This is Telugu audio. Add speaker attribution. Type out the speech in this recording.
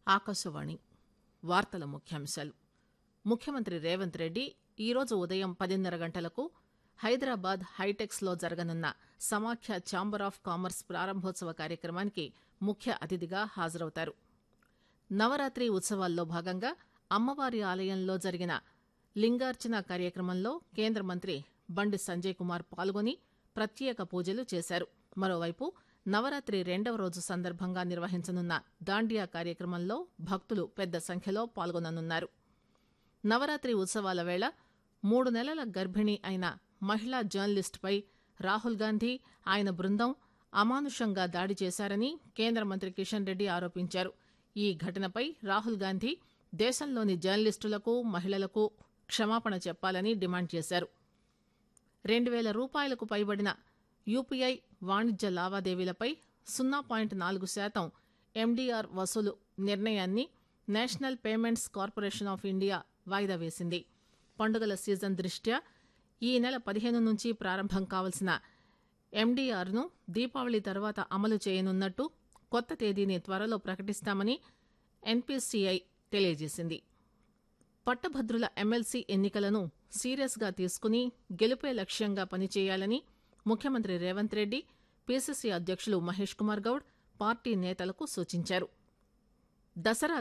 Speaker 1: ఆకాశవాణి వార్తల ముఖ్యాంశాలు ముఖ్యమంత్రి రేవంత్ రెడ్డి ఈరోజు ఉదయం పదిన్నర గంటలకు హైదరాబాద్ హైటెక్స్ లో జరగనున్న సమాఖ్య ఛాంబర్ ఆఫ్ కామర్స్ ప్రారంభోత్సవ కార్యక్రమానికి ముఖ్య అతిథిగా హాజరవుతారు నవరాత్రి ఉత్సవాల్లో భాగంగా అమ్మవారి ఆలయంలో జరిగిన లింగార్చన కార్యక్రమంలో కేంద్ర మంత్రి బండి సంజయ్ కుమార్ పాల్గొని ప్రత్యేక పూజలు చేశారు మరోవైపు నవరాత్రి రెండవ రోజు సందర్భంగా నిర్వహించనున్న దాండియా కార్యక్రమంలో భక్తులు పెద్ద సంఖ్యలో పాల్గొననున్నారు నవరాత్రి ఉత్సవాల వేళ మూడు నెలల గర్భిణి అయిన మహిళా జర్నలిస్టుపై రాహుల్ గాంధీ ఆయన బృందం అమానుషంగా దాడి చేశారని కేంద్ర మంత్రి కిషన్ రెడ్డి ఆరోపించారు ఈ ఘటనపై రాహుల్ గాంధీ దేశంలోని జర్నలిస్టులకు మహిళలకు క్షమాపణ చెప్పాలని డిమాండ్ చేశారు రెండు వేల రూపాయలకు పైబడిన యూపీఐ వాణిజ్య లావాదేవీలపై సున్నా పాయింట్ నాలుగు శాతం ఎండీఆర్ వసూలు నిర్ణయాన్ని national payments corporation of India వాయిదా వేసింది పండుగల సీజన్ దృష్ట్యా ఈ నెల పదిహేను నుంచి ప్రారంభం కావాల్సిన ఎండీఆర్ను దీపావళి తర్వాత అమలు చేయనున్నట్టు కొత్త తేదీని త్వరలో ప్రకటిస్తామని ఎన్పీసీఐ తెలియజేసింది పట్టభద్రుల ఎమ్మెల్సీ ఎన్నికలను సీరియస్గా తీసుకుని గెలుపే లక్ష్యంగా పనిచేయాలని ముఖ్యమంత్రి రేవంత్ రెడ్డి పీసీసీ అధ్యక్షులు మహేష్ కుమార్ గౌడ్ పార్టీ నేతలకు సూచించారు దసరా